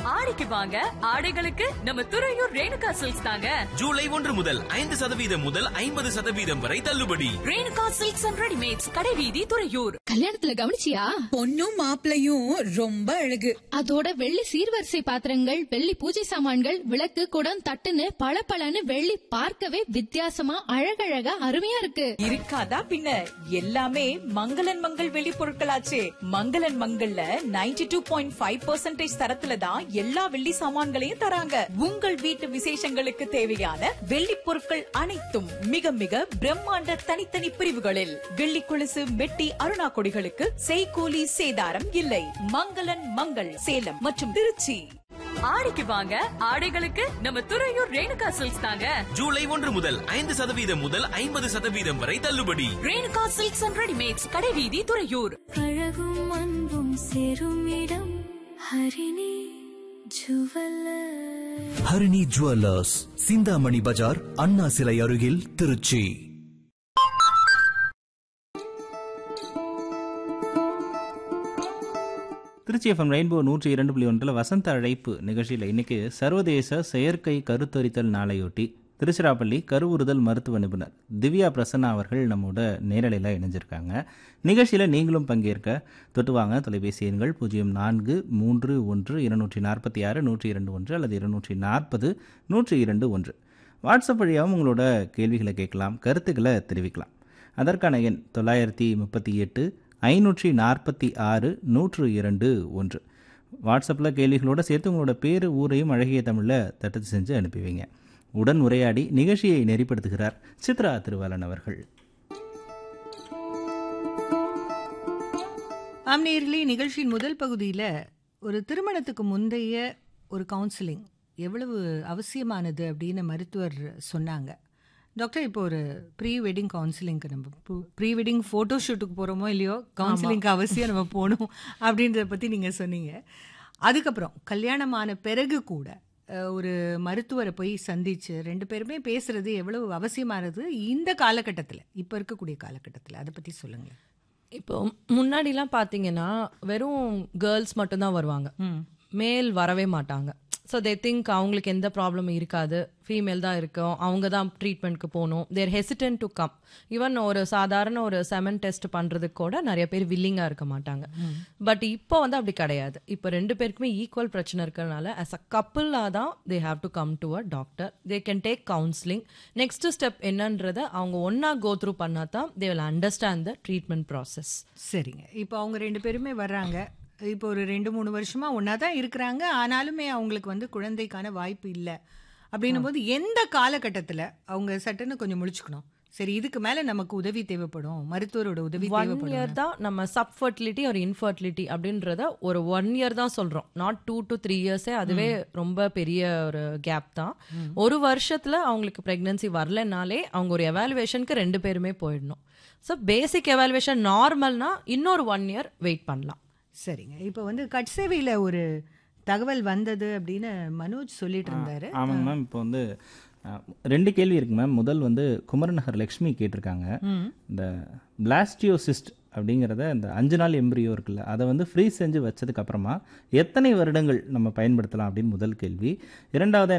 ஆடிக்கு வாங்க ஆடைகளுக்கு நம்ம துறையூர் ரேணுகா சில்க்ஸ் தாங்க ஜூலை ஒன்று முதல் ஐந்து சதவீதம் முதல் ஐம்பது சதவீதம் வரை தள்ளுபடி ரேணுகா சில்க்ஸ் அண்ட் ரெடிமேட்ஸ் கடைவீதி துறையூர் கல்யாணத்துல கவனிச்சியா பொண்ணும் மாப்பிளையும் ரொம்ப அழகு அதோட வெள்ளி சீர்வரிசை பாத்திரங்கள் வெள்ளி பூஜை சாமான்கள் விளக்கு குடம் தட்டுன்னு பளபளன்னு வெள்ளி பார்க்கவே வித்தியாசமா அழகழகா அருமையா இருக்கு இருக்காதா பின்ன எல்லாமே மங்களன் மங்கள் வெளி பொருட்களாச்சே மங்களன் மங்கள்ல 92.5% டூ பாயிண்ட் ஃபைவ் பர்சன்டேஜ் தரத்துல தான் எல்லா வெள்ளி சாமான்களையும் தராங்க உங்கள் வீட்டு விசேஷங்களுக்கு தேவையான வெள்ளி பொருட்கள் அனைத்தும் மிக மிக பிரம்மாண்ட தனித்தனி பிரிவுகளில் வெள்ளி கொலுசு மெட்டி அருணா கொடிகளுக்கு செய்கூலி சேதாரம் இல்லை மங்களன் மங்கள் சேலம் மற்றும் திருச்சி ஆடிக்கு வாங்க ஆடைகளுக்கு நம்ம துறையூர் ரேணுகா சில்க்ஸ் தாங்க ஜூலை ஒன்று முதல் ஐந்து சதவீதம் முதல் ஐம்பது சதவீதம் வரை தள்ளுபடி ரேணுகா சில்க்ஸ் அண்ட் ரெடிமேட்ஸ் கடைவீதி துறையூர் அழகும் அன்பும் சேரும் இடம் ஹரிணி ஜுவல்லர் ஹரிணி ஜுவல்லர்ஸ் சிந்தாமணி பஜார் அண்ணா சிலை அருகில் திருச்சி திருச்சி எஃப்எம் ரெயின்போ நூற்றி இரண்டு புள்ளி ஒன்றில் வசந்த அழைப்பு நிகழ்ச்சியில் இன்னைக்கு சர்வதேச செயற்கை கருத்தரித்தல் நாளையொட்டி திருச்சிராப்பள்ளி கருவுறுதல் மருத்துவ நிபுணர் திவ்யா பிரசன்னா அவர்கள் நம்மோட நேரலையில் இணைஞ்சிருக்காங்க நிகழ்ச்சியில் நீங்களும் பங்கேற்க தொட்டுவாங்க தொலைபேசி எண்கள் பூஜ்ஜியம் நான்கு மூன்று ஒன்று இருநூற்றி நாற்பத்தி ஆறு நூற்றி இரண்டு ஒன்று அல்லது இருநூற்றி நாற்பது நூற்றி இரண்டு ஒன்று வாட்ஸ்அப் வழியாகவும் உங்களோட கேள்விகளை கேட்கலாம் கருத்துக்களை தெரிவிக்கலாம் அதற்கான எண் தொள்ளாயிரத்தி முப்பத்தி எட்டு ஐநூற்றி நாற்பத்தி ஆறு நூற்று இரண்டு ஒன்று வாட்ஸ்அப்பில் கேள்விகளோடு சேர்த்து உங்களோட பேர் ஊரையும் அழகிய தமிழில் தட்டத்து செஞ்சு அனுப்பி வைங்க உடன் உரையாடி நிகழ்ச்சியை நெறிப்படுத்துகிறார் சித்ரா திருவாளன் அவர்கள் ஆம்நேயர்களே நிகழ்ச்சியின் முதல் பகுதியில் ஒரு திருமணத்துக்கு முந்தைய ஒரு கவுன்சிலிங் எவ்வளவு அவசியமானது அப்படின்னு மருத்துவர் சொன்னாங்க டாக்டர் இப்போ ஒரு ப்ரீ வெட்டிங் கவுன்சிலிங்க்கு நம்ம ப்ரீ வெட்டிங் ஃபோட்டோ ஷூட்டுக்கு போகிறோமோ இல்லையோ கவுன்சிலிங்க்கு அவசியம் நம்ம போகணும் அப்படின்றத பற்றி நீங்கள் சொன்னீங்க அதுக்கப்புறம் கல்யாணமான பிறகு கூட அஹ், ஒரு மருத்துவரை போய் சந்திச்சு ரெண்டு பேருமே பேசுறது எவ்வளவு அவசியமானது இந்த காலகட்டத்தில் இப்போ இருக்கக்கூடிய காலகட்டத்தில் அதை பற்றி சொல்லுங்களேன் இப்போ முன்னாடிலாம் பார்த்தீங்கன்னா வெறும் கேர்ள்ஸ் மட்டும்தான் வருவாங்க மேல் வரவே மாட்டாங்க ஸோ தே திங்க் அவங்களுக்கு எந்த ப்ராப்ளமும் இருக்காது ஃபீமேல் தான் இருக்கும் அவங்க தான் ட்ரீட்மெண்ட்க்கு போகணும் they hesitant to come even ஒரு சாதாரண ஒரு செமன் டெஸ்ட் பண்ணுறதுக்கு கூட நிறைய பேர் வில்லிங்காக இருக்க மாட்டாங்க பட் இப்போ வந்து அப்படி கிடையாது இப்போ ரெண்டு பேருக்குமே ஈக்குவல் பிரச்சனை இருக்கிறதுனால ஆஸ் அ கப்புளாக தான் they have to come to a doctor they can take counselling next step என்னன்றதை அவங்க ஒன்றா கோ த்ரூ பண்ணால் தான் they will understand the treatment process சரிங்க இப்போ அவங்க ரெண்டு பேருமே வர்றாங்க இப்போ ஒரு ரெண்டு மூணு வருஷமா ஒன்றா தான் இருக்கிறாங்க ஆனாலுமே அவங்களுக்கு வந்து குழந்தைக்கான வாய்ப்பு இல்லை அப்படின்னும் போது எந்த காலகட்டத்தில் அவங்க சட்டுன்னு கொஞ்சம் முழிச்சுக்கணும் சரி இதுக்கு மேலே நமக்கு உதவி தேவைப்படும் மருத்துவரோட உதவி ஒன் இயர் தேவைப்படும் தான் நம்ம சப் ஃபர்டிலிட்டி ஒரு இன்ஃபர்டிலிட்டி அப்படின்றத ஒரு ஒன் இயர் தான் சொல்றோம் நாட் டூ டு த்ரீ இயர்ஸே அதுவே ரொம்ப பெரிய ஒரு கேப் தான் ஒரு வருஷத்துல அவங்களுக்கு பிரெக்னன்சி வரலனாலே அவங்க ஒரு எவாலுவேஷனுக்கு ரெண்டு பேருமே போயிடணும் ஸோ பேசிக் எவாலுவேஷன் நார்மல்னா இன்னொரு ஒன் இயர் வெயிட் பண்ணலாம் சரிங்க இப்போ வந்து கட்சேவையில் ஒரு தகவல் வந்தது அப்படின்னு மனோஜ் சொல்லிட்டு இருந்தாரு ஆமாங்க மேம் இப்போ வந்து அஹ், ரெண்டு கேள்வி இருக்கு மேம் முதல் வந்து குமரநகர் லக்ஷ்மி கேட்டிருக்காங்க இந்த பிளாஸ்டியோசிஸ்ட் அப்படிங்கிறத இந்த அஞ்சு நாள் எம்பிரியோ இருக்குல்ல அதை வந்து ஃப்ரீஸ் செஞ்சு வச்சதுக்கு அப்புறமா எத்தனை வருடங்கள் நம்ம பயன்படுத்தலாம் அப்படின்னு முதல் கேள்வி இரண்டாவது